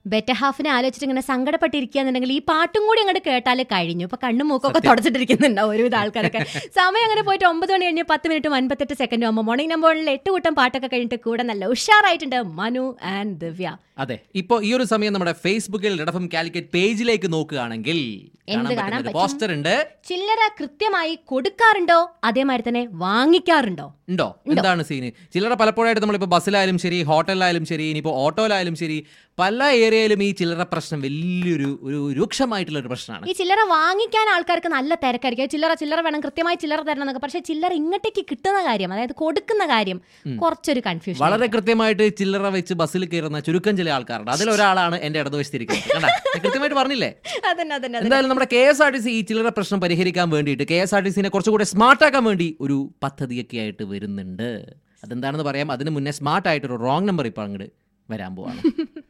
Better ഹാഫിനെ ആലോചിച്ചിട്ട് ഇങ്ങനെ സങ്കടപ്പെട്ടിരിക്കുകയെന്നുണ്ടെങ്കിൽ ഈ പാട്ടും കൂടി അങ്ങോട്ട് കേട്ടാൽ കഴിഞ്ഞു ഇപ്പൊ കണ്ണും മൂക്കൊക്കെ തുടച്ചിട്ടിരിക്കുന്നുണ്ടാവും ഒരുവിധ ആൾക്കാരൊക്കെ സമയം അങ്ങനെ പോയിട്ട് ഒമ്പത് മണി കഴിഞ്ഞ് പത്ത് മിനിറ്റും അൻപത്തെട്ട് സെക്കൻഡും ആകുമ്പോൾ മോർണിംഗ് നമ്പോളിൽ എട്ട് കൂട്ടം പാട്ടൊക്കെ കഴിഞ്ഞിട്ട് കൂടെ നല്ല ഉഷാറായിട്ടുണ്ട് മനു ആൻഡ് ദിവ്യ അതെ ഇപ്പൊ ഈ ഒരു സമയം നമ്മുടെ ഫേസ്ബുക്കിൽ റെഡഫം കാലിക്കറ്റ് പേജിലേക്ക് നോക്കുകയാണെങ്കിൽ എന്ത് കാണാൻ പറ്റും? പോസ്റ്റർ ഉണ്ട് ചില്ലറ കൃത്യമായി കൊടുക്കാറുണ്ടോ അതേമാതിരി തന്നെ വാങ്ങിക്കാറുണ്ടോ ഉണ്ടോ എന്താണ് സീന് ചില്ലറ പലപ്പോഴായിട്ട് നമ്മളിപ്പോൾ ബസ്സിലായാലും ശരി ഹോട്ടലിലായാലും ശരി ഇനിയിപ്പോൾ ഓട്ടോയിലായാലും ശരി പല ഏരിയയിലും ഈ ചില്ലറ പ്രശ്നം വലിയൊരു ഒരു രൂക്ഷമായിട്ടുള്ള ഒരു പ്രശ്നമാണ് ഈ ചില്ലറ വാങ്ങിക്കാൻ ആൾക്കാർക്ക് നല്ല തിരക്കായിരിക്കും ചില്ലറ ചില്ലറ വേണം കൃത്യമായി ചില്ലറ തരണം എന്നൊക്കെ പക്ഷേ ചില്ലറ ഇങ്ങോട്ടേക്ക് കിട്ടുന്ന കാര്യം അതായത് കൊടുക്കുന്ന കാര്യം കുറച്ചൊരു കൺഫ്യൂഷൻ വളരെ കൃത്യമായിട്ട് ചില്ലറ വെച്ച് ബസ്സിൽ കയറുന്ന ചുരുക്കം ചില ആൾക്കാരുണ്ട് അതിലൊരാളാണ് എന്റെ ഇടതുവശത്തിരിക്കുന്നത് കണ്ടാ? ഞാൻ കൃത്യമായിട്ട് പറഞ്ഞില്ലേ അതന്നെ അതന്നെ അതന്നെ. എന്തായാലും നമ്മുടെ K S R T C ഈ ചില്ലറ പ്രശ്നം പരിഹരിക്കാൻ വേണ്ടിയിട്ട് കെ എസ് ആർ ടി സിനെ കുറച്ചുകൂടെ സ്മാർട്ടാക്കാൻ വേണ്ടി ഒരു പദ്ധതിയൊക്കെ ആയിട്ട് വരുന്നുണ്ട് അതെന്താണെന്ന് പറയാം അതിന് മുന്നേ സ്മാർട്ട് ആയിട്ടൊരു റോങ് നമ്പർ ഇപ്പോൾ അങ്ങോട്ട് വരാൻ പോവാണ്